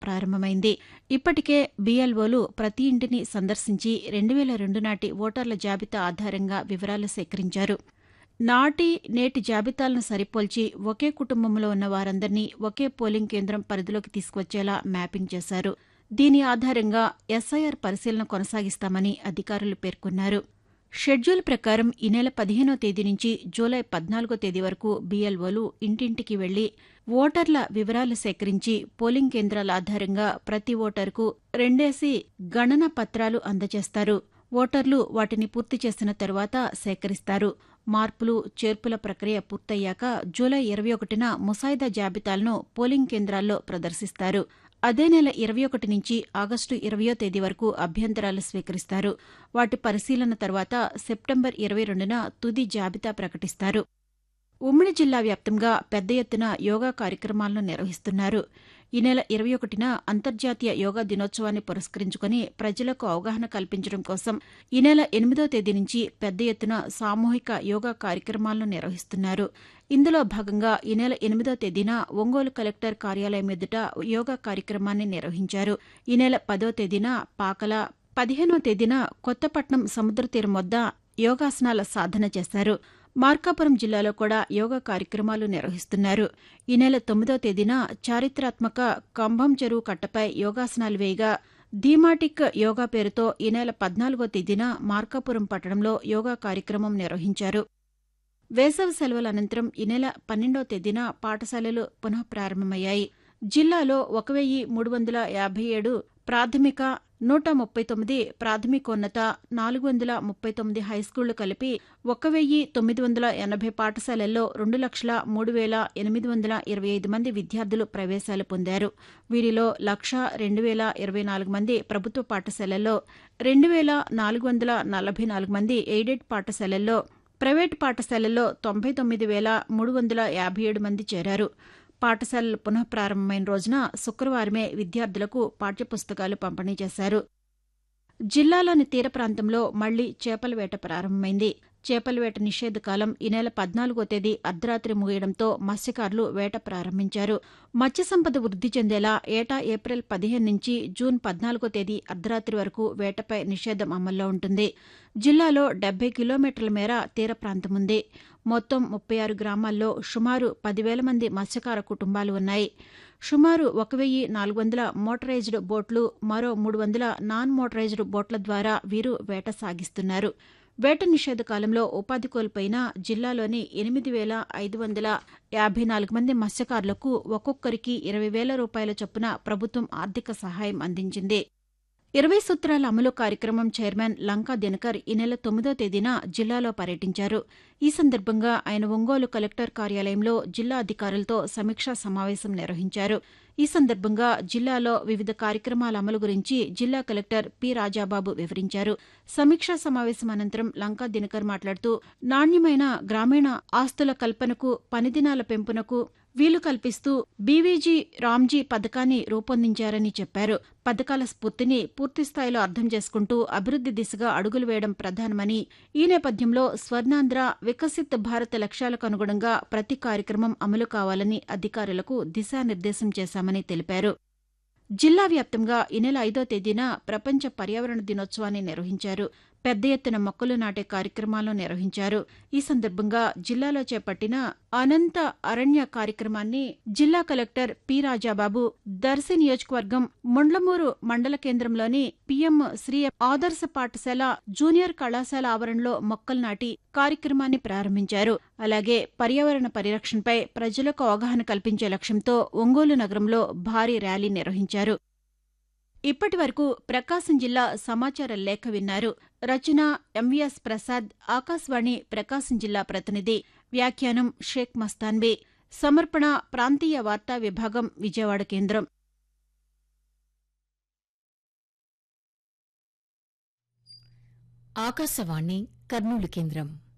ప్రారంభమైంది ఇప్పటికే బీఎల్ఓలు ప్రతి ఇంటిని సందర్శించి రెండు వేల రెండు నాటి ఓటర్ల జాబితా ఆధారంగా వివరాలు సేకరించారు నాటి నేటి జాబితాలను సరిపోల్చి ఒకే కుటుంబంలో ఉన్న వారందరినీ ఒకే పోలింగ్ కేంద్రం పరిధిలోకి తీసుకువచ్చేలా మ్యాపింగ్ చేశారు దీని ఆధారంగా ఎస్ఐఆర్ పరిశీలన కొనసాగిస్తామని అధికారులు పేర్కొన్నారు షెడ్యూల్ ప్రకారం ఈ నెల పదిహేనో తేదీ నుంచి జూలై పద్నాలుగో తేదీ వరకు బీఎల్ఓలు ఇంటింటికి వెళ్లి ఓటర్ల వివరాలు సేకరించి పోలింగ్ కేంద్రాల ఆధారంగా ప్రతి ఓటరుకు రెండేసి గణన పత్రాలు అందజేస్తారు ఓటర్లు వాటిని పూర్తి చేసిన తరువాత సేకరిస్తారు మార్పులు చేర్పుల ప్రక్రియ పూర్తయ్యాక జూలై ఇరవై ఒకటిన ముసాయిదా జాబితాలను పోలింగ్ కేంద్రాల్లో ప్రదర్శిస్తారు అదే నెల ఇరవై ఒకటి నుంచి ఆగస్టు ఇరవయో తేదీ వరకు అభ్యంతరాలు స్వీకరిస్తారు వాటి పరిశీలన తర్వాత సెప్టెంబర్ ఇరవై రెండున తుది జాబితా ప్రకటిస్తారు ఉమ్మడి జిల్లా వ్యాప్తంగా పెద్ద ఎత్తున యోగా కార్యక్రమాలను నిర్వహిస్తున్నారు ఈ నెల ఇరవై ఒకటిన అంతర్జాతీయ యోగా దినోత్సవాన్ని పురస్కరించుకుని ప్రజలకు అవగాహన కల్పించడం కోసం ఈ నెల ఎనిమిదో తేదీ నుంచి పెద్ద ఎత్తున సామూహిక యోగా కార్యక్రమాలను నిర్వహిస్తున్నారు ఇందులో భాగంగా ఈ నెల ఎనిమిదో తేదీన ఒంగోలు కలెక్టర్ కార్యాలయం ఎదుట యోగా కార్యక్రమాన్ని నిర్వహించారు ఈ నెల పదో తేదీన పాకల పదిహేనో తేదీన కొత్తపట్నం సముద్ర తీరం వద్ద యోగాసనాల సాధన చేశారు మార్కాపురం జిల్లాలో కూడా యోగా కార్యక్రమాలు నిర్వహిస్తున్నారు ఈ నెల తొమ్మిదో తేదీన చారిత్రాత్మక కంభం చెరువు కట్టపై యోగాసనాలు వేయగా ధీమాటిక్ యోగా పేరుతో ఈ నెల పద్నాలుగో తేదీన మార్కాపురం పట్టణంలో యోగా కార్యక్రమం నిర్వహించారు వేసవి సెలవుల అనంతరం ఈ నెల పన్నెండో తేదీన పాఠశాలలు పునః ప్రారంభమయ్యాయి జిల్లాలో ఒక వెయ్యి మూడు వందల యాభై ఏడు ప్రాథమిక నూట ముప్పై తొమ్మిది ప్రాథమికోన్నత నాలుగు వందల ముప్పై తొమ్మిది హైస్కూళ్లు కలిపి ఒక వెయ్యి తొమ్మిది వందల ఎనభై పాఠశాలల్లో రెండు లక్షల మూడు వేల ఎనిమిది వందల ఇరవై ఐదు మంది విద్యార్థులు ప్రవేశాలు పొందారు వీరిలో లక్ష రెండు వేల ఇరవై నాలుగు మంది ప్రభుత్వ పాఠశాలల్లో రెండు వేల నాలుగు వందల నలభై నాలుగు మంది ఎయిడెడ్ పాఠశాలల్లో ప్రైవేటు పాఠశాలల్లో తొంభై తొమ్మిది వేల మూడు వందల యాభై ఏడు మంది చేరారు పాఠశాలలు పునః ప్రారంభమైన రోజున శుక్రవారమే విద్యార్థులకు పాఠ్యపుస్తకాలు పంపిణీ చేశారు జిల్లాలోని తీర ప్రాంతంలో మళ్లీ చేపల వేట ప్రారంభమైంది చేపల వేట నిషేధ కాలం ఈ నెల పద్నాలుగో తేదీ అర్ధరాత్రి ముగియడంతో మత్స్యకారులు వేట ప్రారంభించారు మత్స్య సంపద వృద్ధి చెందేలా ఏటా ఏప్రిల్ పదిహేను నుంచి జూన్ పద్నాలుగో తేదీ అర్ధరాత్రి వరకు వేటపై నిషేధం అమల్లో ఉంటుంది జిల్లాలో డెబ్బై కిలోమీటర్ల మేర తీర ప్రాంతం ఉంది మొత్తం ముప్పై ఆరు గ్రామాల్లో సుమారు పదివేల మంది మత్స్యకార కుటుంబాలు ఉన్నాయి సుమారు ఒక వెయ్యి నాలుగు వందల మోటరైజ్డ్ బోట్లు మరో మూడు వందల నాన్ మోటరైజ్డ్ బోట్ల ద్వారా వీరు వేట సాగిస్తున్నారు వేట నిషేధ కాలంలో ఉపాధి కోల్పోయిన జిల్లాలోని ఎనిమిది వేల ఐదు వందల యాభై నాలుగు మంది మత్స్యకారులకు ఒక్కొక్కరికి ఇరవై వేల రూపాయల చొప్పున ప్రభుత్వం ఆర్థిక సహాయం అందించింది ఇరవై సూత్రాల అమలు కార్యక్రమం చైర్మన్ లంకా దినకర్ ఈ నెల తొమ్మిదో తేదీన జిల్లాలో పర్యటించారు ఈ సందర్భంగా ఆయన ఒంగోలు కలెక్టర్ కార్యాలయంలో జిల్లా అధికారులతో సమీక్షా సమావేశం నిర్వహించారు ఈ సందర్భంగా జిల్లాలో వివిధ కార్యక్రమాల అమలు గురించి జిల్లా కలెక్టర్ పి రాజాబాబు వివరించారు సమీక్షా సమావేశం అనంతరం లంకా దినకర్ మాట్లాడుతూ నాణ్యమైన గ్రామీణ ఆస్తుల కల్పనకు పనిదినాల పెంపునకు వీలు కల్పిస్తూ బీవీజీ రామ్జీ పథకాన్ని రూపొందించారని చెప్పారు పథకాల స్ఫూర్తిని పూర్తిస్థాయిలో అర్థం చేసుకుంటూ అభివృద్ది దిశగా అడుగులు వేయడం ప్రధానమని ఈ నేపథ్యంలో స్వర్ణాంధ్ర వికసిత్ భారత్ లక్ష్యాలకు అనుగుణంగా ప్రతి కార్యక్రమం అమలు కావాలని అధికారులకు దిశానిర్దేశం చేశామని తెలిపారు జిల్లా వ్యాప్తంగా ఈ నెల ఐదో తేదీన ప్రపంచ పర్యావరణ దినోత్సవాన్ని నిర్వహించారు పెద్ద ఎత్తున మొక్కలు నాటే కార్యక్రమాలను నిర్వహించారు ఈ సందర్భంగా జిల్లాలో చేపట్టిన అనంత అరణ్య కార్యక్రమాన్ని జిల్లా కలెక్టర్ పి రాజాబాబు దర్శి నియోజకవర్గం ముండ్లమూరు మండల కేంద్రంలోని పిఎం శ్రీ ఆదర్శ పాఠశాల జూనియర్ కళాశాల ఆవరణలో మొక్కలు నాటి కార్యక్రమాన్ని ప్రారంభించారు అలాగే పర్యావరణ పరిరక్షణపై ప్రజలకు అవగాహన కల్పించే లక్ష్యంతో ఒంగోలు నగరంలో భారీ ర్యాలీ నిర్వహించారు ఇప్పటి వరకు ప్రకాశం జిల్లా సమాచార లేఖ విన్నారు రచన ఎంవిఎస్ ప్రసాద్ ఆకాశవాణి ప్రకాశం జిల్లా ప్రతినిధి వ్యాఖ్యానం షేక్ మస్తాన్బీ సమర్పణ ప్రాంతీయ వార్తా విభాగం విజయవాడ కేంద్రం ఆకాశవాణి కర్నూలు కేంద్రం